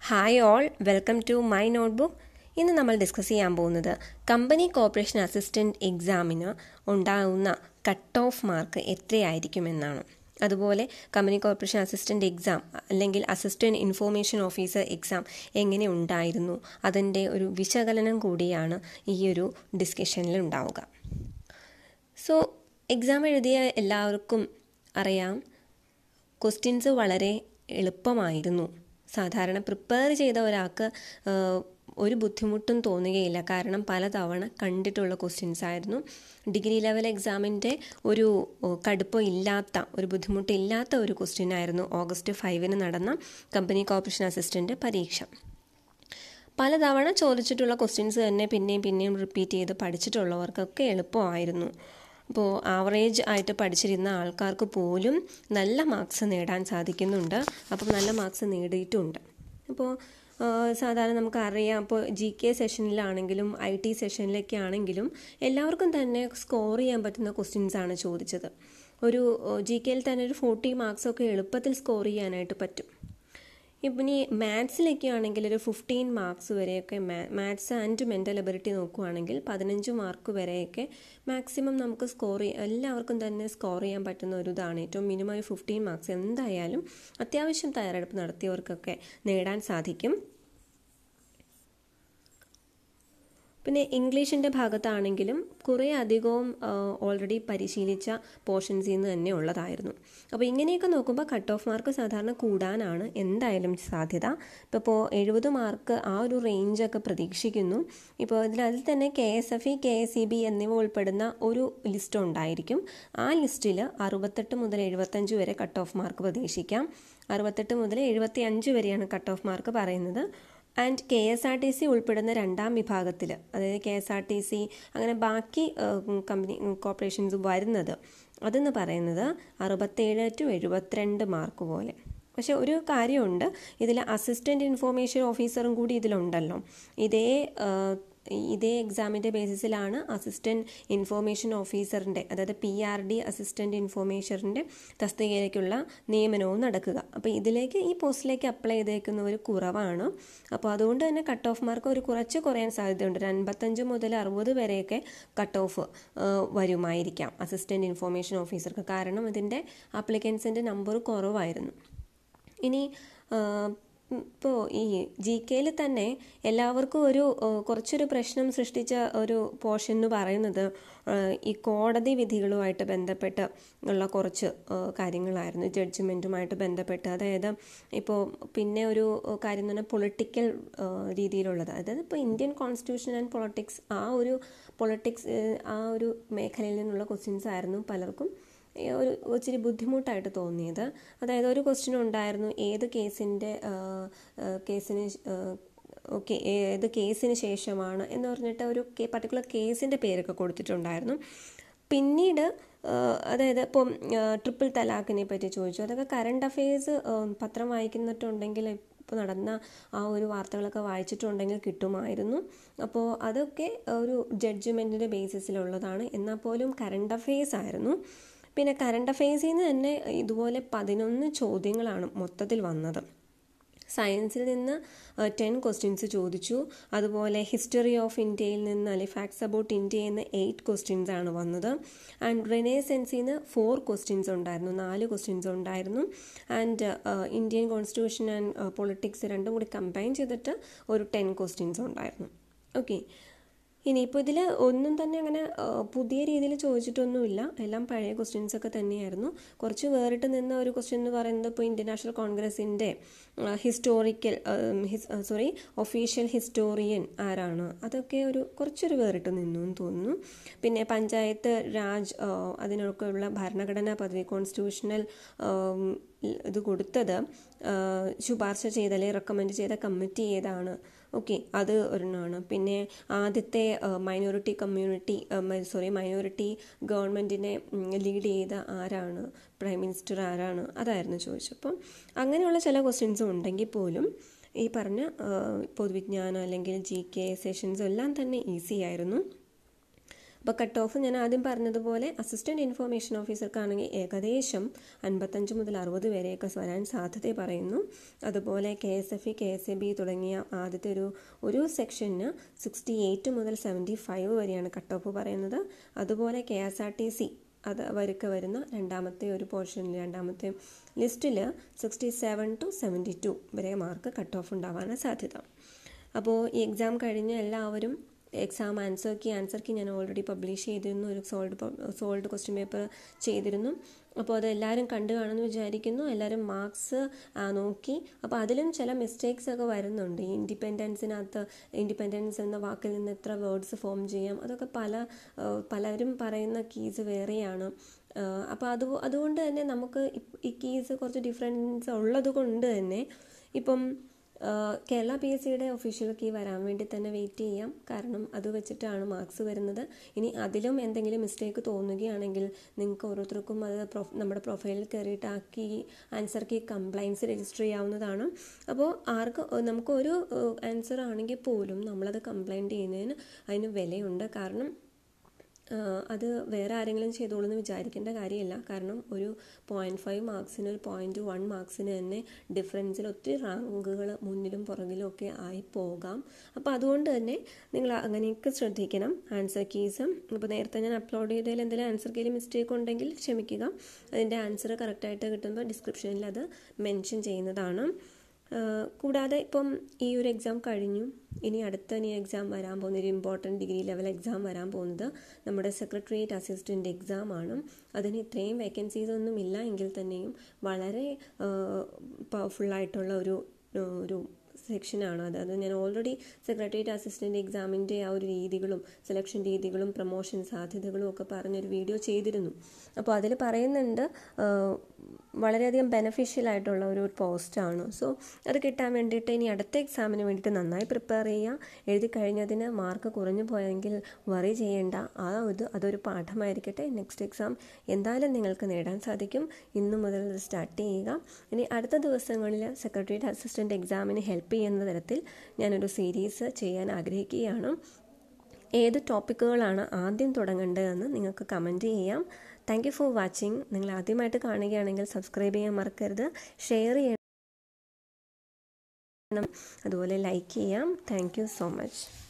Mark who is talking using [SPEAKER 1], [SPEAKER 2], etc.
[SPEAKER 1] hi all welcome to my notebook ഇന്ന് നമ്മൾ discuss ചെയ്യാൻ പോകുന്നത് കമ്പനി കോർപ്പറേഷൻ അസിസ്റ്റൻറ്റ് എക്സാമിന് ഉണ്ടാകുന്ന കട്ട് ഓഫ് മാർക്ക് എത്രയായിരിക്കുമെന്നാണ് അതുപോലെ കമ്പനി കോർപ്പറേഷൻ അസിസ്റ്റൻറ്റ് എക്സാം അല്ലെങ്കിൽ അസിസ്റ്റൻറ്റ് ഇൻഫോർമേഷൻ ഓഫീസർ എക്സാം എങ്ങനെ ഉണ്ടായിരുന്നു അതിൻ്റെ ഒരു വിശകലനം കൂടിയാണ് ഈ ഒരു ഡിസ്കഷനിൽ ഉണ്ടാവുക സോ എക്സാം എഴുതിയ എല്ലാവർക്കും അറിയാം ക്വസ്റ്റ്യൻസ് വളരെ എളുപ്പമായിരുന്നു സാധാരണ പ്രിപ്പയർ ചെയ്ത ഒരാൾക്ക് ഒരു ബുദ്ധിമുട്ടും തോന്നുകയില്ല കാരണം പലതവണ കണ്ടിട്ടുള്ള ക്വസ്റ്റ്യൻസ് ആയിരുന്നു ഡിഗ്രി ലെവൽ എക്സാമിൻ്റെ ഒരു കടുപ്പം ഇല്ലാത്ത ഒരു ബുദ്ധിമുട്ടില്ലാത്ത ഒരു ക്വസ്റ്റ്യൻ ആയിരുന്നു ഓഗസ്റ്റ് ഫൈവിന് നടന്ന കമ്പനി കോർപ്പറേഷൻ അസിസ്റ്റൻ്റ് പരീക്ഷ പലതവണ ചോദിച്ചിട്ടുള്ള ക്വസ്റ്റ്യൻസ് തന്നെ പിന്നെയും പിന്നെയും റിപ്പീറ്റ് ചെയ്ത് പഠിച്ചിട്ടുള്ളവർക്കൊക്കെ എളുപ്പമായിരുന്നു അപ്പോൾ ആവറേജ് ആയിട്ട് പഠിച്ചിരുന്ന ആൾക്കാർക്ക് പോലും നല്ല മാർക്സ് നേടാൻ സാധിക്കുന്നുണ്ട് അപ്പം നല്ല മാർക്സ് നേടിയിട്ടുമുണ്ട് അപ്പോൾ സാധാരണ നമുക്കറിയാം ഇപ്പോൾ ജി കെ സെഷനിലാണെങ്കിലും ഐ ടി സെഷനിലൊക്കെ ആണെങ്കിലും എല്ലാവർക്കും തന്നെ സ്കോർ ചെയ്യാൻ പറ്റുന്ന ക്വസ്റ്റ്യൻസ് ആണ് ചോദിച്ചത് ഒരു ജി കെയിൽ തന്നെ ഒരു ഫോർട്ടി മാർക്സൊക്കെ എളുപ്പത്തിൽ സ്കോർ ചെയ്യാനായിട്ട് പറ്റും ഇപ്പം ഇനി മാത്സിലൊക്കെ ആണെങ്കിൽ ഒരു ഫിഫ്റ്റീൻ മാർക്സ് വരെയൊക്കെ മാത്സ് ആൻഡ് മെൻ്റൽ എബിലിറ്റി നോക്കുവാണെങ്കിൽ പതിനഞ്ച് മാർക്ക് വരെയൊക്കെ മാക്സിമം നമുക്ക് സ്കോർ ചെയ്യാം എല്ലാവർക്കും തന്നെ സ്കോർ ചെയ്യാൻ പറ്റുന്ന ഒരു ഇതാണ് ഏറ്റവും മിനിമം ഒരു ഫിഫ്റ്റീൻ മാർക്സ് എന്തായാലും അത്യാവശ്യം തയ്യാറെടുപ്പ് നടത്തിയവർക്കൊക്കെ നേടാൻ സാധിക്കും പിന്നെ ഇംഗ്ലീഷിൻ്റെ ഭാഗത്താണെങ്കിലും കുറേ അധികവും ഓൾറെഡി പരിശീലിച്ച പോർഷൻസിൽ നിന്ന് തന്നെ ഉള്ളതായിരുന്നു അപ്പോൾ ഇങ്ങനെയൊക്കെ നോക്കുമ്പോൾ കട്ട് ഓഫ് മാർക്ക് സാധാരണ കൂടാനാണ് എന്തായാലും സാധ്യത ഇപ്പോൾ എഴുപത് മാർക്ക് ആ ഒരു റേഞ്ചൊക്കെ പ്രതീക്ഷിക്കുന്നു ഇപ്പോൾ ഇതിൽ അതിൽ തന്നെ K S F E K S E B എന്നിവ ഉൾപ്പെടുന്ന ഒരു ലിസ്റ്റ് ഉണ്ടായിരിക്കും ആ ലിസ്റ്റിൽ അറുപത്തെട്ട് മുതൽ എഴുപത്തഞ്ച് വരെ കട്ട് ഓഫ് മാർക്ക് പ്രതീക്ഷിക്കാം അറുപത്തെട്ട് മുതൽ എഴുപത്തി അഞ്ച് വരെയാണ് കട്ട് ഓഫ് മാർക്ക് പറയുന്നത് and K S R T C ഉൾപ്പെടുന്ന രണ്ടാം വിഭാഗത്തിൽ അതായത് K S R T C അങ്ങനെ ബാക്കി കമ്പനി കോർപ്പറേഷൻസ് വരുന്നത് അതെന്ന് പറയുന്നത് അറുപത്തേഴ് ടു എഴുപത്തിരണ്ട് മാർക്ക് പോലെ പക്ഷെ ഒരു കാര്യമുണ്ട് ഇതിൽ അസിസ്റ്റൻറ്റ് ഇൻഫോർമേഷൻ ഓഫീസറും കൂടി ഇതിലുണ്ടല്ലോ ഇതേ ഇതേ എക്സാമിൻ്റെ ബേസിസിലാണ് അസിസ്റ്റൻറ്റ് ഇൻഫോർമേഷൻ ഓഫീസറിൻ്റെ അതായത് പി ആർ ഡി അസിസ്റ്റൻറ്റ് ഇൻഫോർമേഷറിൻ്റെ തസ്തികയിലേക്കുള്ള നിയമനവും നടക്കുക അപ്പോൾ ഇതിലേക്ക് ഈ പോസ്റ്റിലേക്ക് അപ്ലൈ ചെയ്തേക്കുന്നവർ കുറവാണ് അപ്പോൾ അതുകൊണ്ട് തന്നെ കട്ട് ഓഫ് മാർക്ക് ഒരു കുറച്ച് കുറയാൻ സാധ്യതയുണ്ട് ഒരു അൻപത്തഞ്ച് മുതൽ അറുപത് വരെയൊക്കെ കട്ട് ഓഫ് വരുമായിരിക്കാം അസിസ്റ്റൻറ്റ് ഇൻഫോർമേഷൻ ഓഫീസർക്ക് കാരണം ഇതിൻ്റെ ആപ്ലിക്കൻസിൻ്റെ നമ്പർ കുറവായിരുന്നു ഇനി ഇപ്പോൾ ഈ ജി കെയിൽ തന്നെ എല്ലാവർക്കും ഒരു കുറച്ചൊരു പ്രശ്നം സൃഷ്ടിച്ച ഒരു പോർഷൻ എന്ന് പറയുന്നത് ഈ കോടതി വിധികളുമായിട്ട് ബന്ധപ്പെട്ട് ഉള്ള കുറച്ച് കാര്യങ്ങളായിരുന്നു ജഡ്ജ്മെൻറ്റുമായിട്ട് ബന്ധപ്പെട്ട് അതായത് ഇപ്പോൾ പിന്നെ ഒരു കാര്യം എന്ന് പറഞ്ഞാൽ പൊളിറ്റിക്കൽ രീതിയിലുള്ളത് അതായത് ഇപ്പോൾ ഇന്ത്യൻ കോൺസ്റ്റിറ്റ്യൂഷൻ ആൻഡ് പൊളിറ്റിക്സ് ആ ഒരു പൊളിറ്റിക്സ് ആ ഒരു മേഖലയിൽ നിന്നുള്ള ക്വസ്റ്റ്യൻസ് ആയിരുന്നു പലർക്കും ഒരു ഇച്ചിരി ബുദ്ധിമുട്ടായിട്ട് തോന്നിയത് അതായത് ഒരു ക്വസ്റ്റ്യൻ ഉണ്ടായിരുന്നു ഏത് കേസിൻ്റെ കേസിന് ഓക്കെ ഏത് കേസിന് ശേഷമാണ് എന്ന് പറഞ്ഞിട്ട് ഒരു പർട്ടിക്കുലർ കേസിൻ്റെ പേരൊക്കെ കൊടുത്തിട്ടുണ്ടായിരുന്നു പിന്നീട് അതായത് ഇപ്പം ട്രിപ്പിൾ തലാഖിനെ പറ്റി ചോദിച്ചു അതൊക്കെ കറണ്ട് അഫെയർസ് പത്രം വായിക്കുന്നിട്ടുണ്ടെങ്കിൽ ഇപ്പോൾ നടന്ന ആ ഒരു വാർത്തകളൊക്കെ വായിച്ചിട്ടുണ്ടെങ്കിൽ കിട്ടുമായിരുന്നു അപ്പോൾ അതൊക്കെ ഒരു ജഡ്ജ്മെൻറ്റിൻ്റെ ബേസിസിലുള്ളതാണ് എന്നാൽ പോലും കറണ്ട് അഫെയർസ് ആയിരുന്നു പിന്നെ കറണ്ട് അഫെയർസിൽ നിന്ന് തന്നെ ഇതുപോലെ പതിനൊന്ന് ചോദ്യങ്ങളാണ് മൊത്തത്തിൽ വന്നത് സയൻസിൽ നിന്ന് ടെൻ ക്വസ്റ്റ്യൻസ് ചോദിച്ചു അതുപോലെ ഹിസ്റ്ററി ഓഫ് ഇന്ത്യയിൽ നിന്ന് അല്ലെങ്കിൽ ഫാക്ട്സ് അബൌട്ട് ഇന്ത്യ എന്ന് എയ്റ്റ് ക്വസ്റ്റ്യൻസ് ആണ് വന്നത് ആൻഡ് റിനേസെൻസിൽ നിന്ന് ഫോർ ക്വസ്റ്റ്യൻസ് ഉണ്ടായിരുന്നു നാല് ക്വസ്റ്റ്യൻസ് ഉണ്ടായിരുന്നു and Indian constitution and politics രണ്ടും കൂടി കമ്പൈൻ ചെയ്തിട്ട് ഒരു ടെൻ ക്വസ്റ്റ്യൻസ് ഉണ്ടായിരുന്നു ഓക്കെ ഇനിയിപ്പോൾ ഇതിൽ ഒന്നും തന്നെ അങ്ങനെ പുതിയ രീതിയിൽ ചോദിച്ചിട്ടൊന്നുമില്ല എല്ലാം പഴയ ക്വസ്റ്റ്യൻസ് ഒക്കെ തന്നെയായിരുന്നു കുറച്ച് വേറിട്ട് നിന്ന ഒരു ക്വസ്റ്റ്യൻ എന്ന് പറയുന്നത് ഇപ്പോൾ ഇന്ത്യൻ നാഷണൽ കോൺഗ്രസിൻ്റെ ഹിസ്റ്റോറിക്കൽ സോറി ഒഫീഷ്യൽ ഹിസ്റ്റോറിയൻ ആരാണ് അതൊക്കെ ഒരു കുറച്ചൊരു വേറിട്ട് നിന്നു എന്ന് തോന്നുന്നു പിന്നെ പഞ്ചായത്ത് രാജ് അതിനൊക്കെയുള്ള ഭരണഘടനാ പദവി കോൺസ്റ്റിറ്റ്യൂഷണൽ ഇത് കൊടുത്തത് ശുപാർശ ചെയ്ത അല്ലെങ്കിൽ റെക്കമെൻഡ് ചെയ്ത കമ്മിറ്റി ഏതാണ് ഓക്കെ അത് ഒരെണ്ണമാണ് പിന്നെ ആദ്യത്തെ മൈനോറിറ്റി കമ്മ്യൂണിറ്റി സോറി മൈനോറിറ്റി ഗവൺമെൻറ്റിനെ ലീഡ് ചെയ്ത ആരാണ് പ്രൈം മിനിസ്റ്റർ ആരാണ് അതായിരുന്നു ചോദിച്ചത് അപ്പം അങ്ങനെയുള്ള ചില ക്വസ്റ്റ്യൻസും ഉണ്ടെങ്കിൽ പോലും ഈ പറഞ്ഞ പൊതുവിജ്ഞാനം അല്ലെങ്കിൽ ജി കെ സെഷൻസും എല്ലാം തന്നെ ഈസി ആയിരുന്നു അപ്പോൾ കട്ട് ഓഫ് ഞാൻ ആദ്യം പറഞ്ഞതുപോലെ അസിസ്റ്റൻറ്റ് ഇൻഫോർമേഷൻ ഓഫീസർക്കാണെങ്കിൽ ഏകദേശം അൻപത്തഞ്ച് മുതൽ അറുപത് വരെയൊക്കെ വരാൻ സാധ്യത പറയുന്നു അതുപോലെ K S F E K S A B തുടങ്ങിയ ആദ്യത്തെ ഒരു ഒരു സെക്ഷന് സിക്സ്റ്റി എയ്റ്റ് മുതൽ സെവൻറ്റി ഫൈവ് വരെയാണ് കട്ട് ഓഫ് പറയുന്നത് അതുപോലെ K S R T C അത് അവർക്ക് വരുന്ന രണ്ടാമത്തെ ഒരു പോർഷനിൽ രണ്ടാമത്തെ ലിസ്റ്റിൽ sixty seven to seventy two വരെ മാർക്ക് കട്ട് ഓഫ് ഉണ്ടാവാനാണ് സാധ്യത അപ്പോൾ ഈ എക്സാം കഴിഞ്ഞ് എല്ലാവരും exam answer key answer key ഞാൻ ഓൾറെഡി പബ്ലിഷ് ചെയ്തിരുന്നു ഒരു സോൾഡ് സോൾഡ് ക്വസ്റ്റ്യൻ പേപ്പർ ചെയ്തിരുന്നു അപ്പോൾ അത് എല്ലാവരും കണ്ടു കാണുമെന്ന് വിചാരിക്കുന്നു എല്ലാവരും മാർക്സ് നോക്കി അപ്പോൾ അതിലും ചില മിസ്റ്റേക്സ് ഒക്കെ വരുന്നുണ്ട് ഈ ഇൻഡിപെൻഡൻസിനകത്ത് ഇൻഡിപെൻഡൻസ് എന്ന വാക്കിൽ നിന്ന് എത്ര വേർഡ്സ് ഫോം ചെയ്യാം അതൊക്കെ പല പലരും പറയുന്ന കീസ് വേറെയാണ് അപ്പോൾ അത് അതുകൊണ്ട് തന്നെ നമുക്ക് ഈ കീസ് കുറച്ച് ഡിഫറൻസ് ഉള്ളത് കൊണ്ട് തന്നെ ഇപ്പം കേരള പി എസ് സിയുടെ ഒഫീഷ്യൽ കീ വരാൻ വേണ്ടി തന്നെ വെയിറ്റ് ചെയ്യാം കാരണം അത് വെച്ചിട്ടാണ് മാർക്സ് വരുന്നത് ഇനി അതിലും എന്തെങ്കിലും മിസ്റ്റേക്ക് തോന്നുകയാണെങ്കിൽ നിങ്ങൾക്ക് ഓരോരുത്തർക്കും അത് നമ്മുടെ പ്രൊഫൈലിൽ കയറിയിട്ട് ആ key answer key complaints register ചെയ്യാവുന്നതാണ് അപ്പോൾ ആർക്ക് നമുക്ക് ഒരു ആൻസർ ആണെങ്കിൽ പോലും നമ്മളത് കംപ്ലൈൻറ്റ് ചെയ്യുന്നതിന് അതിന് വിലയുണ്ട് കാരണം അത് വേറെ ആരെങ്കിലും ചെയ്തോളൂ എന്ന് വിചാരിക്കേണ്ട കാര്യമില്ല കാരണം ഒരു പോയിൻറ്റ് ഫൈവ് മാർക്സിന് ഒരു പോയിൻറ്റ് വൺ മാർക്സിന് തന്നെ ഡിഫറൻസിൽ ഒത്തിരി റാങ്കുകൾ മുന്നിലും പുറകിലും ഒക്കെ ആയി പോകാം അപ്പോൾ അതുകൊണ്ട് തന്നെ നിങ്ങൾ അങ്ങനെയൊക്കെ ശ്രദ്ധിക്കണം ആൻസർ കീസ് ഇപ്പോൾ നേരത്തെ ഞാൻ അപ്ലോഡ് ചെയ്തതിൽ എന്തെങ്കിലും ആൻസർ കീയിൽ മിസ്റ്റേക്ക് ഉണ്ടെങ്കിൽ ക്ഷമിക്കുക അതിൻ്റെ ആൻസർ കറക്റ്റായിട്ട് കിട്ടുമ്പോൾ ഡിസ്ക്രിപ്ഷനിൽ അത് മെൻഷൻ ചെയ്യുന്നതാണ് കൂടാതെ ഇപ്പം ഈ ഒരു എക്സാം കഴിഞ്ഞു ഇനി അടുത്ത ഇനി എക്സാം വരാൻ പോകുന്ന ഒരു ഇമ്പോർട്ടൻറ്റ് ഡിഗ്രി ലെവൽ എക്സാം വരാൻ പോകുന്നത് നമ്മുടെ സെക്രട്ടേറിയറ്റ് അസിസ്റ്റൻ്റ് എക്സാം ആണ് അതിന് ഇത്രയും വേക്കൻസീസ് ഒന്നും ഇല്ല എങ്കിൽ തന്നെയും വളരെ പവർഫുള്ളായിട്ടുള്ള ഒരു ഒരു സെക്ഷനാണ് അത് അത് ഞാൻ ഓൾറെഡി സെക്രട്ടേറിയറ്റ് അസിസ്റ്റൻ്റ് എക്സാമിൻ്റെ ആ ഒരു രീതികളും സെലക്ഷൻ രീതികളും പ്രൊമോഷൻ സാധ്യതകളും ഒക്കെ പറഞ്ഞൊരു വീഡിയോ ചെയ്തിരുന്നു അപ്പോൾ അതിൽ പറയുന്നുണ്ട് വളരെയധികം ബെനഫിഷ്യൽ ആയിട്ടുള്ള ഒരു പോസ്റ്റാണ് സോ അത് കിട്ടാൻ വേണ്ടിയിട്ട് ഇനി അടുത്ത എക്സാമിന് വേണ്ടിയിട്ട് നന്നായി പ്രിപ്പയർ ചെയ്യുക എഴുതി കഴിഞ്ഞതിന് മാർക്ക് കുറഞ്ഞു പോയെങ്കിൽ വറി ചെയ്യേണ്ട ആ ഇത് അതൊരു പാഠമായിരിക്കട്ടെ നെക്സ്റ്റ് എക്സാം എന്തായാലും നിങ്ങൾക്ക് നേടാൻ സാധിക്കും ഇന്നു മുതൽ ഇത് സ്റ്റാർട്ട് ചെയ്യുക ഇനി അടുത്ത ദിവസങ്ങളിൽ സെക്രട്ടേറിയറ്റ് അസിസ്റ്റൻ്റ് എക്സാമിന് ഹെൽപ്പ് ചെയ്യുന്ന തരത്തിൽ ഞാനൊരു സീരീസ് ചെയ്യാൻ ആഗ്രഹിക്കുകയാണ് ഏത് ടോപ്പിക്കുകളാണ് ആദ്യം തുടങ്ങേണ്ടതെന്ന് നിങ്ങൾക്ക് കമൻറ്റ് ചെയ്യാം താങ്ക് യു ഫോർ വാച്ചിങ് നിങ്ങൾ ആദ്യമായിട്ട് കാണുകയാണെങ്കിൽ സബ്സ്ക്രൈബ് ചെയ്യാൻ മറക്കരുത് ഷെയർ ചെയ്യണം അതുപോലെ ലൈക്ക് ചെയ്യാം താങ്ക് യു സോ മച്ച്